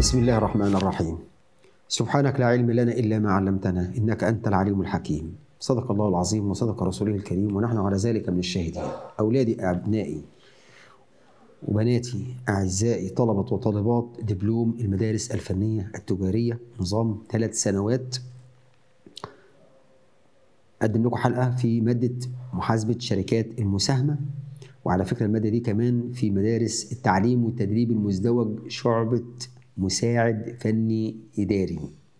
بسم الله الرحمن الرحيم سبحانك لا علم لنا إلا ما علمتنا إنك أنت العليم الحكيم صدق الله العظيم وصدق رسوله الكريم ونحن على ذلك من الشاهدين أولادي أبنائي وبناتي أعزائي طلبة وطالبات دبلوم المدارس الفنية التجارية نظام ثلاث سنوات أقدم لكم حلقة في مادة محاسبة شركات المساهمة وعلى فكرة المادة دي كمان في مدارس التعليم والتدريب المزدوج شعبة مساعد فني إداري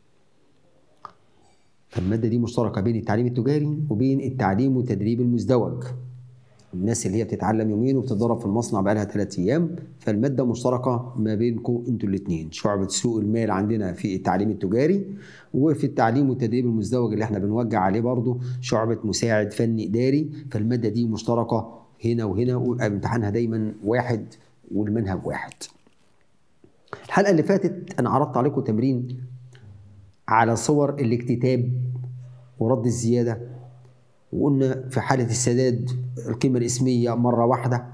فالمادة دي مشتركة بين التعليم التجاري وبين التعليم والتدريب المزدوج الناس اللي هي بتتعلم يومين وبتتدرب في المصنع بقالها ثلاث ايام فالماده مشتركه ما بينكم انتوا الاثنين شعبه سوق المال عندنا في التعليم التجاري وفي التعليم والتدريب المزدوج اللي احنا بنوجه عليه برضه شعبه مساعد فني اداري فالماده دي مشتركه هنا وهنا ويبقى امتحانها دايما واحد والمنهج واحد. الحلقه اللي فاتت انا عرضت عليكم تمرين على صور الاكتتاب ورد الزياده وقلنا في حالة السداد القيمة الاسمية مرة واحدة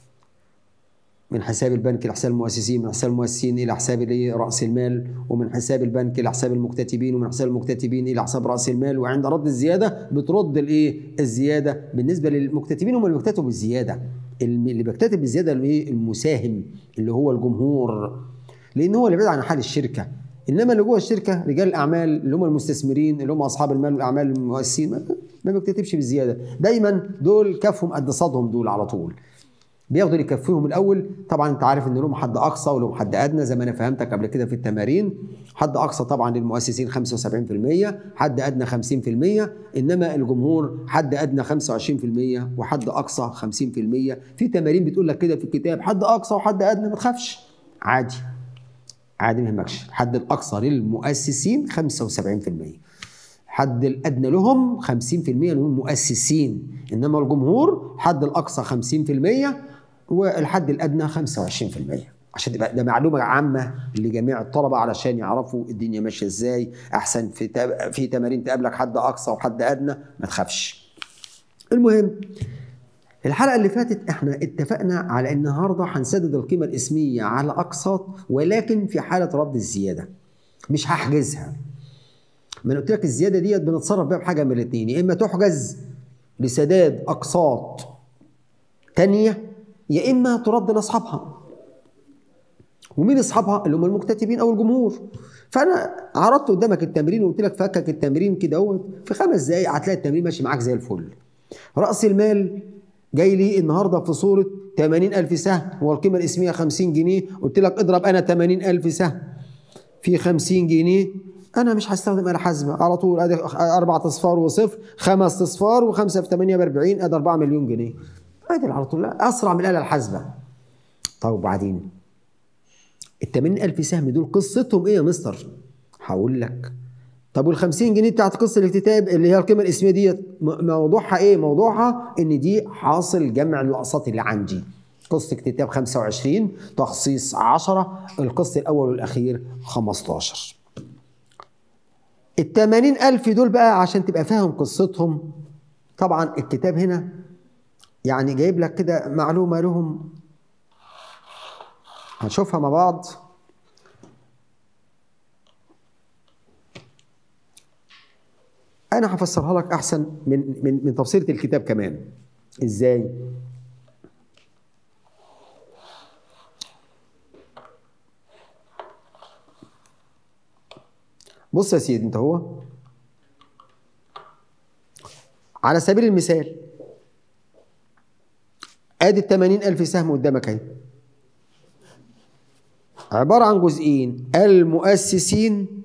من حساب البنك لحساب المؤسسين من حساب المؤسسين إلى حساب رأس المال ومن حساب البنك إلى حساب المكتتبين ومن حساب المكتتبين إلى حساب رأس المال وعند رد الزيادة بترد الإيه الزيادة بالنسبة للمكتتبين هم اللي بيكتتبوا بالزيادة اللي بيكتتب بالزيادة الإيه المساهم اللي هو الجمهور لأن هو اللي بعيد عن حال الشركة انما اللي جوه الشركه رجال الاعمال اللي هم المستثمرين اللي هم اصحاب المال والاعمال المؤسسين ما بيكتتبش بالزياده دايما دول كفهم قد صدهم دول على طول بياخدوا اللي يكفيهم الاول طبعا انت عارف ان لهم حد اقصى ولهم حد ادنى زي ما انا فهمتك قبل كده في التمارين حد اقصى طبعا للمؤسسين 75% حد ادنى 50% انما الجمهور حد ادنى 25% وحد اقصى 50% في تمارين بتقول لك كده في الكتاب حد اقصى وحد ادنى ما تخافش عادي عادي ما يهمكش الحد الاقصى للمؤسسين 75% الحد الادنى لهم 50% لهم مؤسسين انما الجمهور حد الاقصى 50% والحد الادنى 25% عشان تبقى ده معلومه عامه لجميع الطلبه علشان يعرفوا الدنيا ماشيه ازاي احسن في في تمارين تقابلك حد اقصى وحد ادنى ما تخافش المهم الحلقة اللي فاتت احنا اتفقنا على ان النهارده هنسدد القيمة الاسمية على اقساط ولكن في حالة رد الزيادة مش هحجزها ما انا قلت لك الزيادة ديت بنتصرف بيها بحاجة من الاثنين يا اما تحجز لسداد اقساط تانية يا اما ترد لاصحابها ومين اصحابها اللي هم المكتتبين او الجمهور فانا عرضت قدامك التمرين وقلت لك فكك التمرين كده اهوت في خمس دقايق هتلاقي التمرين ماشي معاك زي الفل راس المال جاي لي النهارده في صوره 80000 سهم هو القيمه الاسميه 50 جنيه قلت لك اضرب انا 80000 سهم في 50 جنيه انا مش هستخدم اله حاسبه على طول ادي اربع اصفار وصفر خمس اصفار وخمسه في 8 ب 40 ادي 4 مليون جنيه ادي على طول اسرع من الاله الحاسبه طيب وبعدين ال 80000 سهم دول قصتهم ايه يا مستر؟ هقول لك طب وال 50 جنيه بتاعت قصه الاكتتاب اللي هي القيمه الاسميه ديت موضوعها ايه؟ موضوعها ان دي حاصل جمع الاقساط اللي عندي. قسط اكتتاب 25 تخصيص 10 القسط الاول والاخير 15. ال 80000 دول بقى عشان تبقى فاهم قصتهم طبعا الكتاب هنا يعني جايب لك كده معلومه لهم هنشوفها مع بعض انا هفسرها لك احسن من من من تفسيره الكتاب كمان ازاي بص يا سيدي انت هو على سبيل المثال ادي ال 80000 سهم قدامك اهي عباره عن جزئين المؤسسين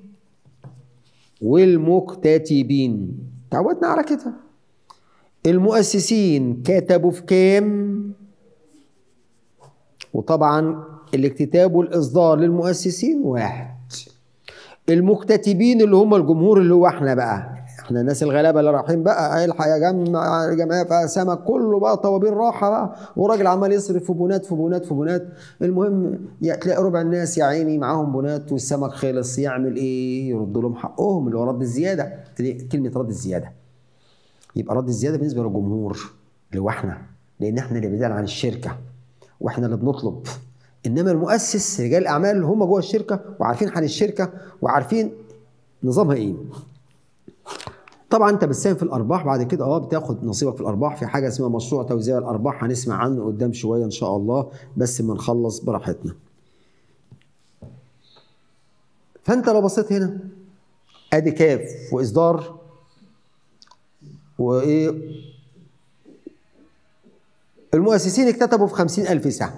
والمكتتبين تعودنا على كده المؤسسين كتبوا في كام وطبعا الاكتتاب والاصدار للمؤسسين واحد المكتتبين اللي هم الجمهور اللي هو احنا بقى احنا الناس الغلابه اللي رايحين بقى الحق يا جماعه جماعه بقى سمك كله بقى طوابير راحه بقى وراجل عمال يصرف في بونات في بونات في بونات المهم تلاقي ربع الناس يا عيني معاهم بونات والسمك خلص يعمل ايه؟ يرد لهم حقهم اللي هو رد الزياده كلمه رد الزياده يبقى رد الزياده بالنسبه للجمهور اللي هو احنا لان احنا اللي بعيدين عن الشركه واحنا اللي بنطلب انما المؤسس رجال الاعمال هم جوه الشركه وعارفين حال الشركه وعارفين نظامها ايه طبعا انت بتساهم في الارباح بعد كده اه بتاخد نصيبك في الارباح في حاجه اسمها مشروع توزيع الارباح هنسمع عنه قدام شويه ان شاء الله بس ما نخلص براحتنا فانت لو بصيت هنا ادي كاف واصدار وايه المؤسسين اكتتبوا في خمسين ألف سهم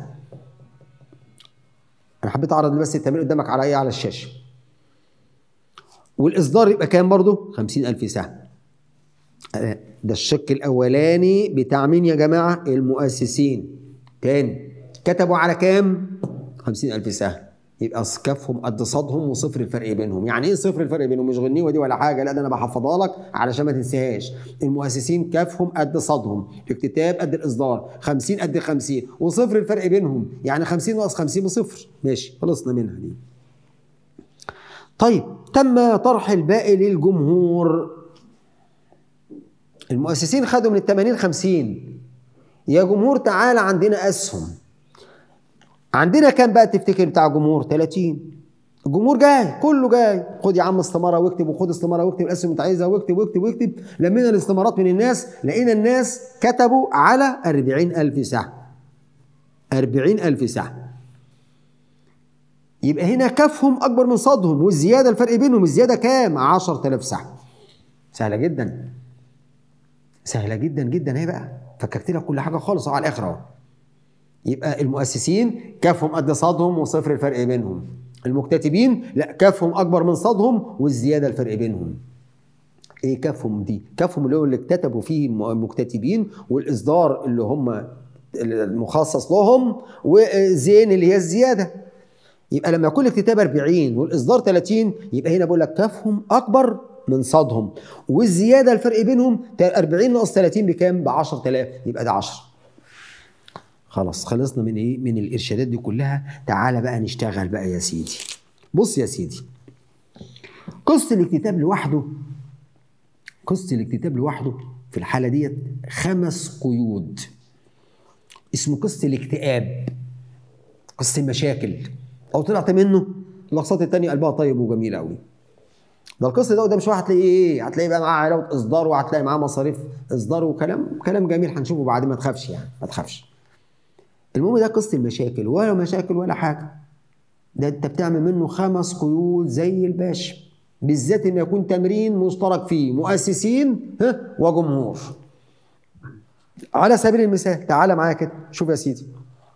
أنا حبيت أعرض بس التمرين قدامك على إيه على الشاشة والإصدار يبقى كام برضو؟ خمسين ألف سهم ده الشق الأولاني بتاع مين يا جماعة؟ المؤسسين تاني كتبوا على كام؟ خمسين ألف سهم يبقى كفهم قد صادهم وصفر الفرق بينهم يعني ايه صفر الفرق بينهم مش غنيوه دي ولا حاجه لا ده انا بحفظها لك علشان ما تنساهاش المؤسسين كفهم قد صادهم الاكتتاب قد الاصدار 50 قد 50 وصفر الفرق بينهم يعني 50 ناقص 50 بصفر ماشي خلصنا منها دي طيب تم طرح الباقي للجمهور المؤسسين خدوا من ال 80 50 يا جمهور تعالى عندنا اسهم عندنا كام بقى تفتكر بتاع جمهور 30 الجمهور جاي كله جاي خد يا عم استماره واكتب وخد استماره واكتب الاسهم انت عايزها واكتب واكتب واكتب لمينا الاستمارات من الناس لقينا الناس كتبوا على 40000 سهم 40000 سهم يبقى هنا كفهم اكبر من صادهم والزياده الفرق بينهم الزياده كام 10000 سهم سهله جدا سهله جدا جدا اهي بقى فككت لك كل حاجه خالص على الاخر اهو يبقى المؤسسين كافهم قد صادهم وصفر الفرق بينهم المكتتبين لا كافهم اكبر من صادهم والزياده الفرق بينهم ايه كافهم دي كافهم اللي هو اللي اكتتبوا فيه المكتتبين والاصدار اللي هم المخصص لهم وزين اللي هي الزياده يبقى لما يكون الاكتتاب 40 والاصدار 30 يبقى هنا بقول لك كافهم اكبر من صادهم والزياده الفرق بينهم 40 ناقص 30 بكام؟ ب 10000 يبقى ده 10 خلاص خلصنا من ايه من الارشادات دي كلها تعالى بقى نشتغل بقى يا سيدي بص يا سيدي قصه الاكتتاب لوحده قصه الاكتتاب لوحده في الحاله ديت خمس قيود اسمه قصه الاكتئاب قصه المشاكل او طلعت منه الاقساط التانية قلبها طيب وجميل قوي ده القصه ده قدام شويه هتلاقي ايه هتلاقي بقى معاه علاوه اصدار وهتلاقي معاه مصاريف اصدار وكلام كلام جميل هنشوفه بعد ما تخافش يعني ما تخافش المهم ده قصه المشاكل ولا مشاكل ولا حاجه ده انت بتعمل منه خمس قيود زي الباشا بالذات ان يكون تمرين مشترك فيه مؤسسين وجمهور على سبيل المثال تعالى معايا كده شوف يا سيدي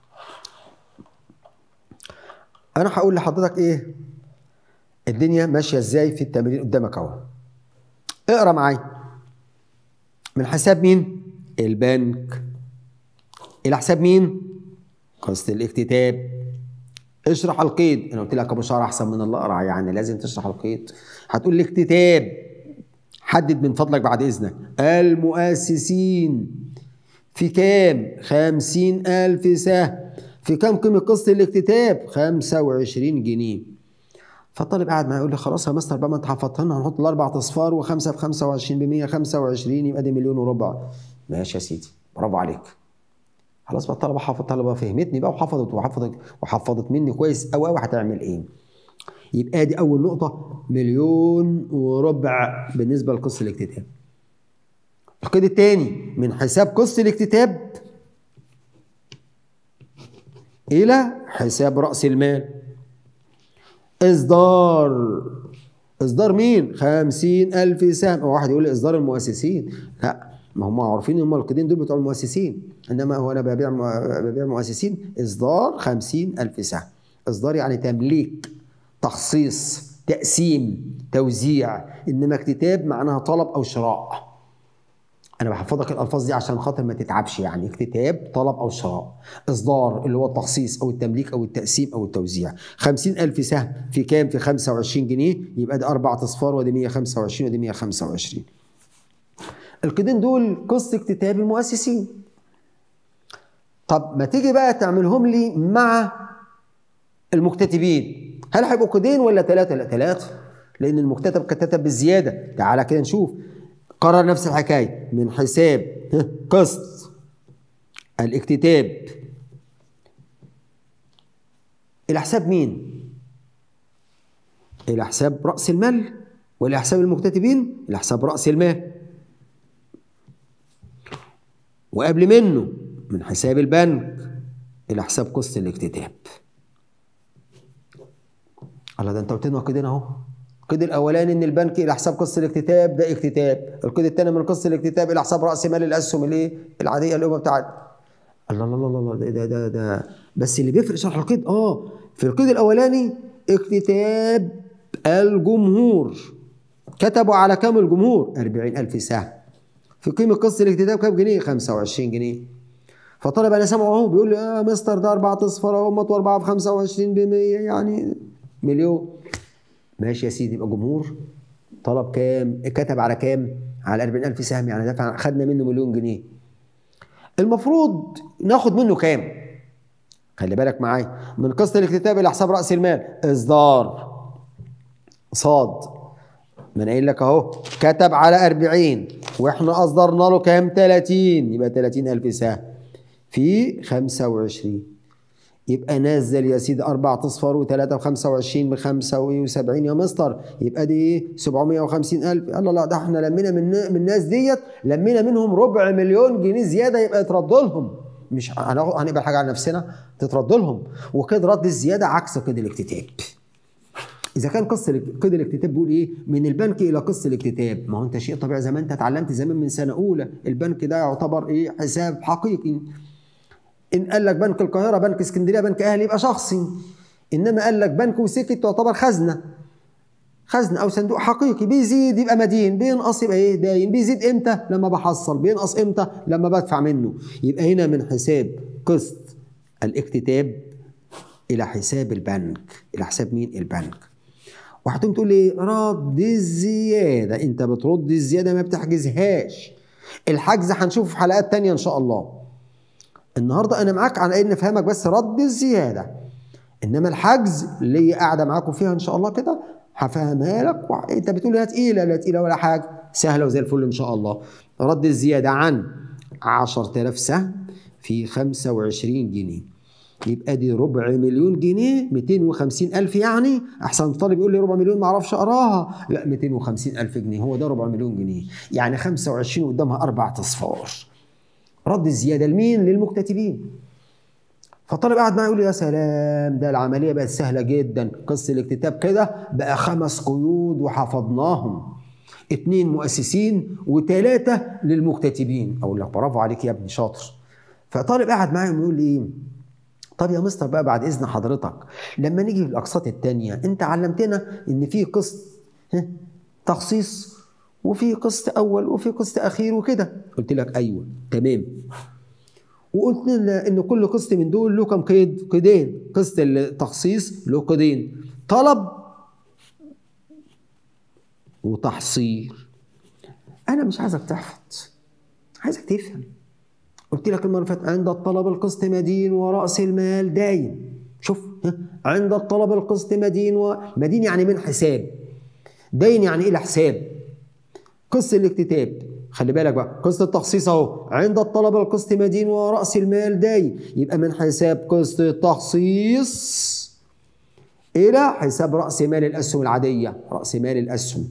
انا هقول لحضرتك ايه الدنيا ماشيه ازاي في التمرين قدامك اهو اقرا معايا من حساب مين البنك الى حساب مين قصة الاكتتاب اشرح القيد انا قلت لك ابو شهر احسن من اللي اقرا يعني لازم تشرح القيد هتقول الاكتتاب حدد من فضلك بعد اذنك المؤسسين في كام خمسين ألف سهم في كام قيمة قسط الاكتتاب خمسة وعشرين جنيه فالطالب قاعد معايا يقول لي خلاص يا مستر بقى ما انت حفظتها لنا هنحط الاربع اصفار وخمسه في 25 ب 125 يبقى دي مليون وربع ماشي يا سيدي برافو عليك خلاص بقى الطلبه حفظ الطلبه فهمتني بقى وحفظت وحفظت وحفظت مني كويس قوي قوي هتعمل ايه؟ يبقى دي اول نقطه مليون وربع بالنسبه لقصه الاكتتاب. القيد الثاني من حساب قصه الاكتتاب الى حساب راس المال. اصدار اصدار مين؟ خمسين ألف سهم واحد يقول لي اصدار المؤسسين لا ما هم عارفين هم القيدين دول بتوع المؤسسين انما هو انا ببيع ببيع مؤسسين اصدار خمسين ألف سهم اصدار يعني تمليك تخصيص تقسيم توزيع انما اكتتاب معناها طلب او شراء انا بحفظك الالفاظ دي عشان خاطر ما تتعبش يعني اكتتاب طلب او شراء اصدار اللي هو التخصيص او التمليك او التقسيم او التوزيع خمسين ألف سهم في كام في 25 جنيه يبقى ده أربعة أصفار ودي 125 ودي 125 القيدين دول قصة اكتتاب المؤسسين طب ما تيجي بقى تعملهم لي مع المكتتبين هل هيبقوا قيدين ولا ثلاثة؟ لا ثلاثة لأن المكتتب كتتب بالزيادة تعالى كده نشوف قرر نفس الحكاية من حساب قسط الاكتتاب الى حساب مين الى حساب راس المال والى حساب المكتتبين الى حساب راس المال وقبل منه من حساب البنك الى حساب قسط الاكتتاب الله ده انت قلت لنا كده اهو القيد الاولاني ان البنك الى حساب قسط الاكتتاب ده اكتتاب القيد الثاني من قسط الاكتتاب الى حساب راس مال الاسهم الايه العاديه اللي هو بتاعت الله الله الله الله ده, ده ده ده بس اللي بيفرق شرح القيد اه في القيد الاولاني اكتتاب الجمهور كتبوا على كام الجمهور 40000 سهم في قيمة قسط الاكتتاب كام جنيه 25 جنيه فطالب انا سامعه اهو بيقول لي اه مستر ده اربع اصفار اهو واربعه ب 25 ب 100 يعني مليون ماشي يا سيدي يبقى جمهور طلب كام كتب على كام على 40000 سهم يعني دفع خدنا منه مليون جنيه المفروض ناخد منه كام خلي بالك معايا من قسط الاكتتاب الى حساب راس المال اصدار صاد ما انا قايل لك اهو كتب على 40 واحنا اصدرنا له كام 30 يبقى 30000 سهم في 25 يبقى نزل يا سيدي أربع أصفار وثلاثة وخمسة وعشرين بخمسة وسبعين يا مستر يبقى دي إيه؟ سبعمية وخمسين ألف الله لا ده إحنا لمينا من من الناس ديت لمينا منهم ربع مليون جنيه زيادة يبقى يترد لهم مش هنقبل حاجة على نفسنا تترد لهم وكده رد الزيادة عكس قيد الاكتتاب اذا كان قسط قيد الاكتتاب بيقول ايه من البنك الى قسط الاكتتاب ما هو انت شيء طبيعي زي ما انت اتعلمت زمان من سنه اولى البنك ده يعتبر ايه حساب حقيقي ان قال لك بنك القاهره بنك اسكندريه بنك اهلي يبقى شخصي انما قال لك بنك وسكت تعتبر خزنه خزنه او صندوق حقيقي بيزيد يبقى مدين بينقص يبقى ايه داين بيزيد امتى لما بحصل بينقص امتى لما بدفع منه يبقى هنا من حساب قسط الاكتتاب الى حساب البنك الى حساب مين البنك وهتقوم تقول لي رد الزياده انت بترد الزياده ما بتحجزهاش الحجز هنشوفه في حلقات تانية ان شاء الله النهارده انا معاك على ان افهمك بس رد الزياده انما الحجز اللي قاعده معاكم فيها ان شاء الله كده هفهمها لك و... انت بتقول لا تقيله لا تقيله ولا حاجه سهله وزي الفل ان شاء الله رد الزياده عن 10000 سهم في 25 جنيه يبقى دي ربع مليون جنيه 250 ألف يعني أحسن طالب يقول لي ربع مليون ما أعرفش أقراها لا 250 ألف جنيه هو ده ربع مليون جنيه يعني 25 قدامها أربع أصفار رد الزيادة لمين؟ للمكتتبين فالطالب قاعد معايا يقول لي يا سلام ده العملية بقت سهلة جدا قصة الاكتتاب كده بقى خمس قيود وحفظناهم اتنين مؤسسين وتلاتة للمكتتبين أقول لك برافو عليك يا ابني شاطر فطالب قاعد معايا ويقول لي ايه طب يا مستر بقى بعد اذن حضرتك لما نيجي في الاقساط الثانيه انت علمتنا ان في قسط تخصيص وفي قسط اول وفي قسط اخير وكده قلت لك ايوه تمام وقلت لنا ان كل قسط من دول له كم قيد قيدين قسط التخصيص له قيدين طلب وتحصيل انا مش عايزك تحفظ عايزك تفهم قلت لك المره اللي فاتت عند الطلب القسط مدين وراس المال داين شوف عند الطلب القسط مدين ومدين يعني من حساب داين يعني الى حساب قسط الاكتتاب خلي بالك بقى قسط التخصيص اهو عند الطلب القسط مدين وراس المال داين يبقى من حساب قسط التخصيص الى حساب راس مال الاسهم العاديه راس مال الاسهم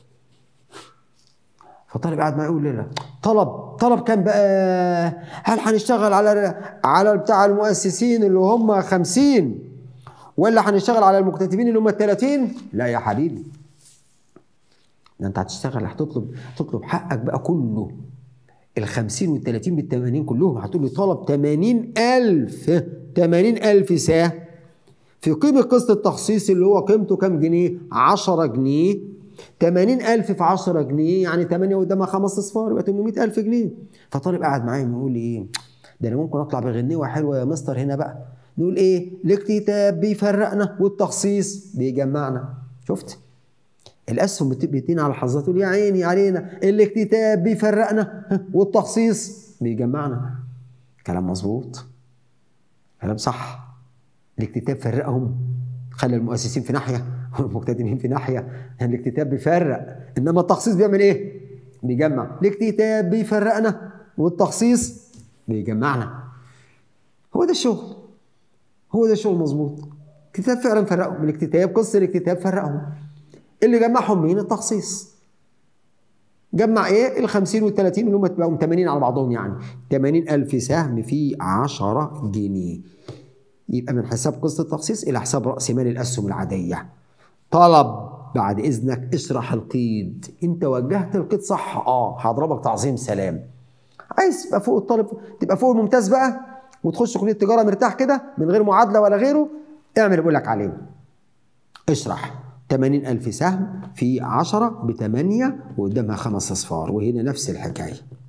فالطالب قاعد معايا يقول لي لا طلب طلب كام بقى هل هنشتغل على على بتاع المؤسسين اللي هم 50 ولا هنشتغل على المكتتبين اللي هم 30 لا يا حبيبي ده انت هتشتغل هتطلب تطلب حقك بقى كله ال 50 وال 30 بال 80 كلهم هتقول لي طلب 80000 80000 ساعه في قيمة قسط التخصيص اللي هو قيمته كام جنيه؟ 10 جنيه 80000 في 10 جنيه يعني 8 قدامها خمس اصفار يبقى 800000 جنيه فطالب قاعد معايا يقول لي ايه ده انا ممكن اطلع بغنيوه حلوه يا مستر هنا بقى نقول ايه الاكتتاب بيفرقنا والتخصيص بيجمعنا شفت الاسهم بتدينا على حظها تقول يا عيني علينا الاكتتاب بيفرقنا والتخصيص بيجمعنا كلام مظبوط كلام صح الاكتتاب فرقهم خلى المؤسسين في ناحيه والمكتتبين في ناحيه الاكتتاب بيفرق انما التخصيص بيعمل ايه؟ بيجمع الاكتتاب بيفرقنا والتخصيص بيجمعنا هو ده الشغل هو ده الشغل مظبوط الكتاب فعلا فرقهم الاكتتاب قصه الاكتتاب فرقهم اللي جمعهم مين التخصيص جمع ايه ال 50 وال 30 اللي هم بقوا 80 على بعضهم يعني 80 ألف سهم في 10 جنيه يبقى من حساب قسط التخصيص إلى حساب رأس مال الأسهم العادية طلب بعد إذنك اشرح القيد أنت وجهت القيد صح اه هضربك تعظيم سلام عايز تبقى فوق الطالب تبقى فوق الممتاز بقى وتخش كلية التجارة مرتاح كده من غير معادلة ولا غيره اعمل اللي بقول لك عليه اشرح 80 ألف سهم في 10 ب 8 وقدامها خمس أصفار وهنا نفس الحكاية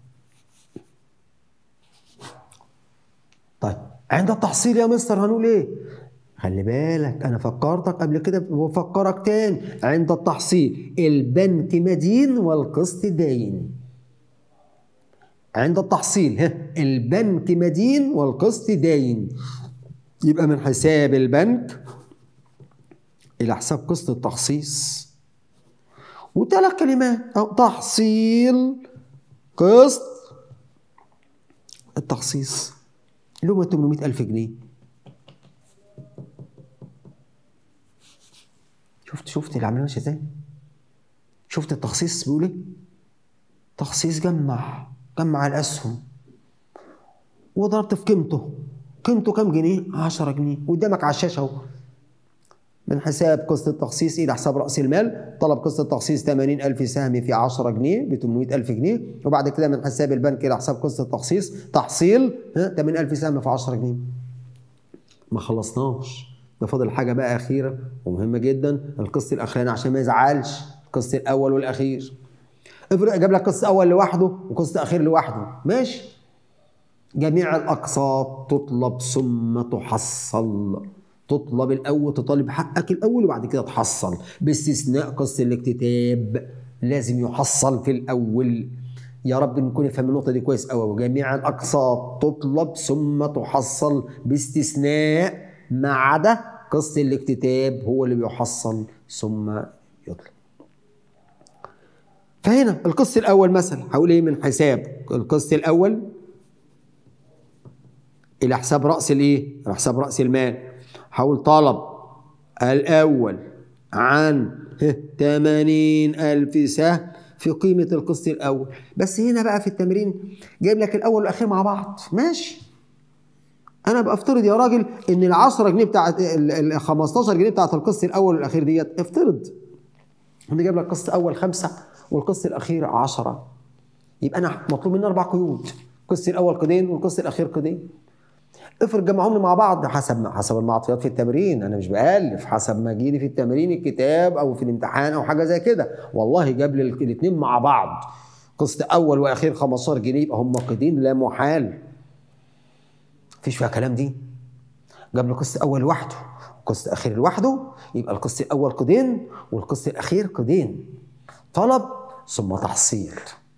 طيب عند التحصيل يا مستر هنقول ايه خلي بالك انا فكرتك قبل كده بفكرك تاني عند التحصيل البنك مدين والقسط داين عند التحصيل ها البنك مدين والقسط داين يبقى من حساب البنك الى حساب قسط التخصيص وثلاث كلمات أو تحصيل قسط التخصيص اللي هم 800 ألف جنيه شفت شفت العملية ماشية ازاي؟ شفت التخصيص بيقول ايه؟ تخصيص جمع جمع الأسهم وضربت في قيمته قيمته كام جنيه؟ 10 جنيه قدامك على الشاشة اهو من حساب قسط التخصيص إلى حساب رأس المال طلب قسط التخصيص 80 ألف سهم في 10 جنيه ب 800 ألف جنيه وبعد كده من حساب البنك إلى حساب قسط التخصيص تحصيل ها 80 ألف سهم في 10 جنيه ما خلصناش ده فاضل حاجة بقى أخيرة ومهمة جدا القسط الأخراني عشان ما يزعلش القسط الأول والأخير افرض جاب لك قسط أول لوحده وقسط أخير لوحده ماشي جميع الأقساط تطلب ثم تحصل تطلب الاول تطالب حقك الاول وبعد كده تحصل باستثناء قسط الاكتتاب لازم يحصل في الاول يا رب نكون فاهم النقطه دي كويس قوي وجميع الاقساط تطلب ثم تحصل باستثناء ما عدا قسط الاكتتاب هو اللي بيحصل ثم يطلب فهنا القسط الاول مثلا هقول ايه من حساب القسط الاول الى حساب راس الايه الى حساب راس المال هقول طلب الأول عن 80 ألف سهم في قيمة القسط الأول بس هنا بقى في التمرين جايب لك الأول والأخير مع بعض ماشي أنا بفترض يا راجل إن ال 10 جنيه بتاعت ال 15 جنيه بتاعت القسط الأول والأخير ديت افترض أنا جايب لك قسط أول خمسة والقسط الأخير 10 يبقى أنا مطلوب مني أربع قيود القسط الأول قيدين والقسط الأخير قيدين افرض جمعهم مع بعض حسب حسب المعطيات في التمرين انا مش بالف حسب ما جيلي في التمرين الكتاب او في الامتحان او حاجه زي كده والله جاب لي الاثنين مع بعض قسط اول واخير 15 جنيه يبقى هم قيدين لا محال مفيش فيها كلام دي جاب لي قسط اول لوحده وقسط اخير لوحده يبقى القسط الاول قيدين والقسط الاخير قيدين طلب ثم تحصيل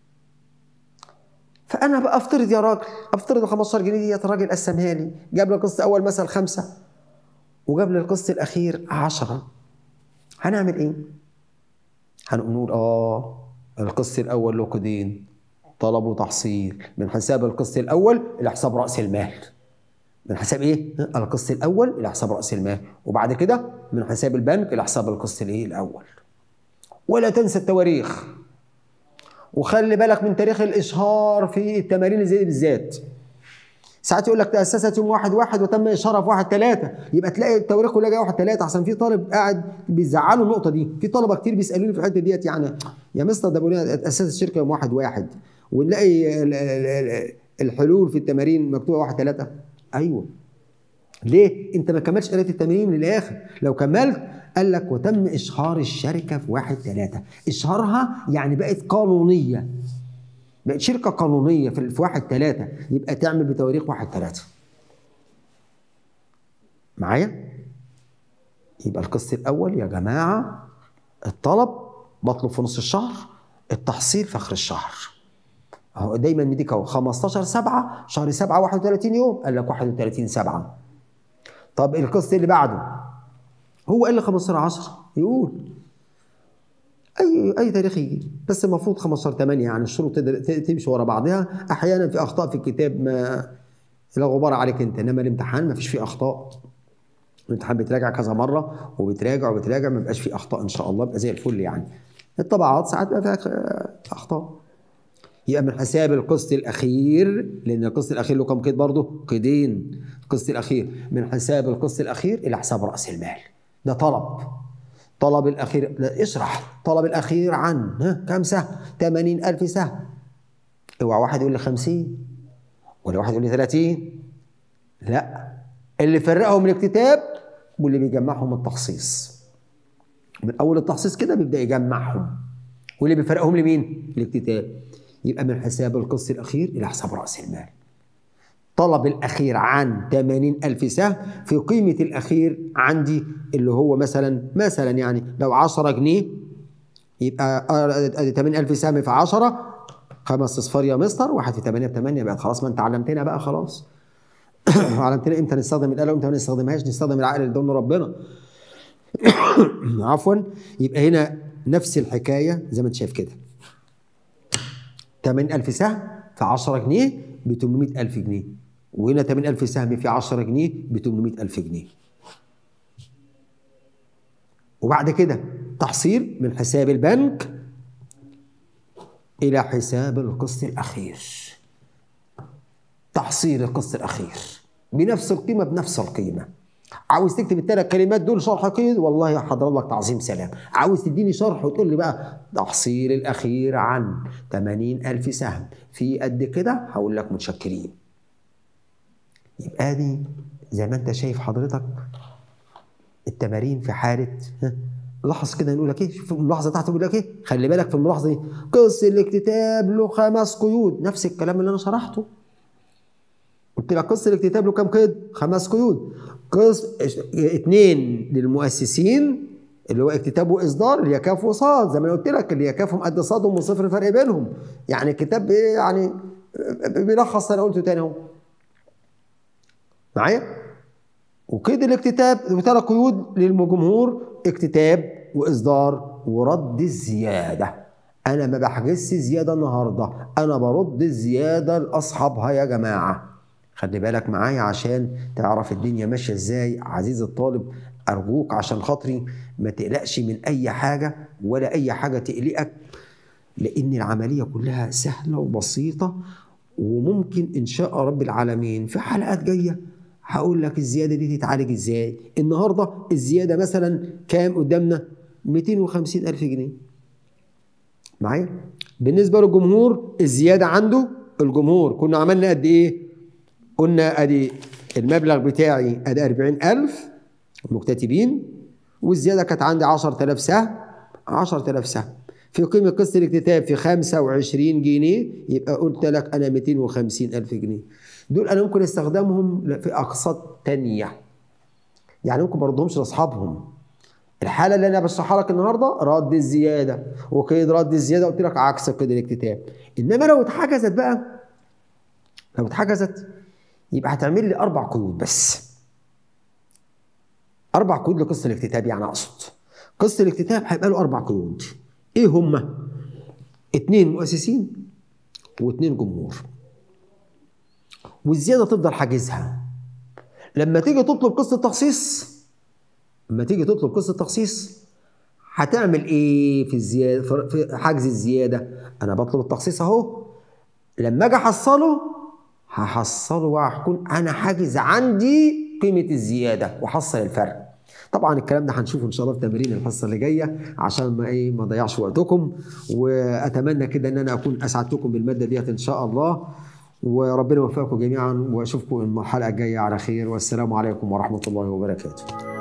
فانا بقى افترض يا راجل افترض ال 15 جنيه ديت الراجل قسمها لي جاب لي القسط اول مثلا خمسه وجاب لي القسط الاخير 10 هنعمل ايه؟ هنقول اه القسط الاول له قيدين طلب وتحصيل من حساب القسط الاول الى حساب راس المال من حساب ايه؟ القسط الاول الى حساب راس المال وبعد كده من حساب البنك الى حساب القسط الايه الاول ولا تنسى التواريخ وخلي بالك من تاريخ الاشهار في التمارين زي بالذات ساعات يقول لك تاسست يوم واحد واحد وتم اشهارها في واحد ثلاثة يبقى تلاقي التواريخ كلها جايه واحد ثلاثة احسن في طالب قاعد بيزعله النقطه دي في طلبه كتير بيسالوني في الحته ديت يعني يا مستر ده بيقول تاسست الشركه يوم واحد واحد ونلاقي الحلول في التمارين مكتوبه واحد ثلاثة ايوه ليه؟ انت ما كملتش قرايه التمارين للاخر لو كملت قال لك وتم اشهار الشركه في واحد ثلاثة اشهارها يعني بقت قانونيه بقت شركه قانونيه في في واحد ثلاثة يبقى تعمل بتواريخ واحد ثلاثة معايا يبقى القسط الاول يا جماعه الطلب بطلب في نص الشهر التحصيل في اخر الشهر اهو دايما مديك اهو 15 7 شهر 7 31 يوم قال لك 31 7 طب القسط اللي بعده هو قال لي 15 10 يقول اي اي تاريخ يجي بس المفروض 15 8 يعني الشروط تمشي ورا بعضها احيانا في اخطاء في الكتاب ما لا غبار عليك انت انما الامتحان ما فيش فيه اخطاء الامتحان بتراجع كذا مره وبتراجع وبتراجع ما بيبقاش فيه اخطاء ان شاء الله بيبقى زي الفل يعني الطبعات ساعات بيبقى فيها اخطاء يبقى من حساب القسط الاخير لان القسط الاخير له كم قيد برضه؟ قيدين القسط الاخير من حساب القسط الاخير الى حساب راس المال ده طلب طلب الاخير لا اشرح طلب الاخير عن ها كم سهم 80000 سهم اوعى واحد يقول لي 50 ولا واحد يقول لي 30 لا اللي فرقهم الاكتتاب واللي بيجمعهم التخصيص من اول التخصيص كده بيبدا يجمعهم واللي بيفرقهم لمين؟ الاكتتاب يبقى من حساب القسط الأخير إلى حساب رأس المال طلب الأخير عن 80 ألف سهم في قيمة الأخير عندي اللي هو مثلا مثلا يعني لو 10 جنيه يبقى ادي 80 ألف سهم في 10 خمس اصفار يا مستر واحد في 8 ب 8 بقت خلاص ما انت علمتنا بقى خلاص علمتنا امتى نستخدم الآلة وامتى ما نستخدمهاش نستخدم العقل اللي ضمن ربنا عفوا يبقى هنا نفس الحكاية زي ما انت شايف كده 80000 سهم في 10 جنيه ب 800000 جنيه وهنا 8000 سهم في 10 جنيه ب 800000 جنيه وبعد كده تحصيل من حساب البنك إلى حساب القسط الأخير تحصيل القسط الأخير بنفس القيمة بنفس القيمة عاوز تكتب الثلاث كلمات دول شرح قيد والله حضر لك تعظيم سلام عاوز تديني شرح وتقول لي بقى تحصيل الأخير عن 80 ألف سهم في قد كده هقول لك متشكرين يبقى دي زي ما انت شايف حضرتك التمارين في حالة ها لاحظ كده يقول لك ايه شوف الملاحظه تحت بيقول لك ايه خلي بالك في الملاحظه دي قص الاكتتاب له خمس قيود نفس الكلام اللي انا شرحته قلت لك قص الاكتتاب له كام قيد خمس قيود قص اثنين للمؤسسين اللي هو اكتتاب واصدار اللي هي كاف وصاد زي ما قلت لك اللي هي كافهم قد صادهم وصفر الفرق بينهم يعني الكتاب يعني بيلخص انا قلته تاني اهو معايا وقيد الاكتتاب وثلاث قيود للجمهور اكتتاب واصدار ورد الزياده انا ما بحجزش زياده النهارده انا برد الزياده لاصحابها يا جماعه خلي بالك معايا عشان تعرف الدنيا ماشيه ازاي عزيزي الطالب ارجوك عشان خاطري ما تقلقش من اي حاجه ولا اي حاجه تقلقك لان العمليه كلها سهله وبسيطه وممكن ان شاء رب العالمين في حلقات جايه هقول لك الزياده دي تتعالج ازاي النهارده الزياده مثلا كام قدامنا 250 الف جنيه معايا بالنسبه للجمهور الزياده عنده الجمهور كنا عملنا قد ايه قلنا ادي المبلغ بتاعي ادي 40000 مكتتبين والزياده كانت عندي 10000 سهم 10000 سهم في قيمة قسط الاكتتاب في 25 جنيه يبقى قلت لك أنا 250 ألف جنيه دول أنا ممكن استخدمهم في أقساط تانية يعني ممكن ما اردهمش لاصحابهم الحالة اللي أنا بشرحها لك النهاردة رد الزيادة وقيد رد الزيادة قلت لك عكس قيد الاكتتاب إنما لو اتحجزت بقى لو اتحجزت يبقى هتعمل لي أربع قيود بس أربع قيود لقسط الاكتتاب يعني أقصد قسط الاكتتاب هيبقى له أربع قيود إيه هما؟ اتنين مؤسسين واتنين جمهور والزيادة تفضل حاجزها لما تيجي تطلب قسط التخصيص لما تيجي تطلب قسط التخصيص هتعمل ايه في الزياده في حجز الزياده انا بطلب التخصيص اهو لما اجي احصله هحصله وهكون انا حاجز عندي قيمه الزياده واحصل الفرق طبعا الكلام ده هنشوفه ان شاء الله في تمارين الحصه اللي جايه عشان ما ايه ما اضيعش وقتكم واتمنى كده ان انا اكون اسعدتكم بالماده ديت ان شاء الله وربنا يوفقكم جميعا واشوفكم الحلقه الجايه على خير والسلام عليكم ورحمه الله وبركاته